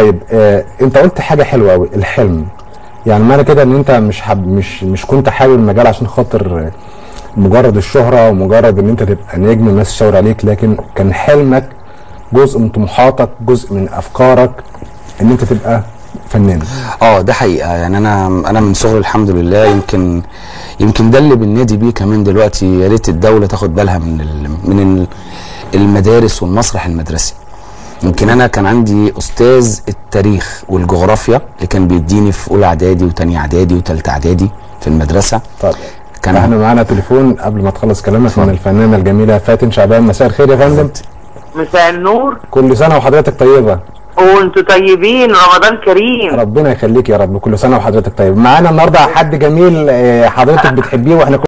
طيب آه انت قلت حاجه حلوه قوي الحلم يعني معنى كده ان انت مش حب مش مش كنت حابب المجال عشان خاطر آه، مجرد الشهره ومجرد ان انت تبقى نجم الناس تشاور عليك لكن كان حلمك جزء من طموحاتك جزء من افكارك ان انت تبقى فنان اه ده حقيقه يعني انا انا من صغري الحمد لله يمكن يمكن ده اللي بالنادي بيه كمان دلوقتي يا ريت الدوله تاخد بالها من ال من ال المدارس والمسرح المدرسي يمكن انا كان عندي استاذ التاريخ والجغرافيا اللي كان بيديني في اولى اعدادي وثانيه اعدادي وثالثه اعدادي في المدرسه طيب كان احنا معانا تليفون قبل ما تخلص كلامك من الفنانه الجميله فاتن شعبان مساء الخير يا فندم مساء النور كل سنه وحضرتك طيبه وانتوا طيبين رمضان كريم ربنا يخليك يا رب كل سنه وحضرتك طيب معانا النهارده حد جميل آه، حضرتك بتحبيه واحنا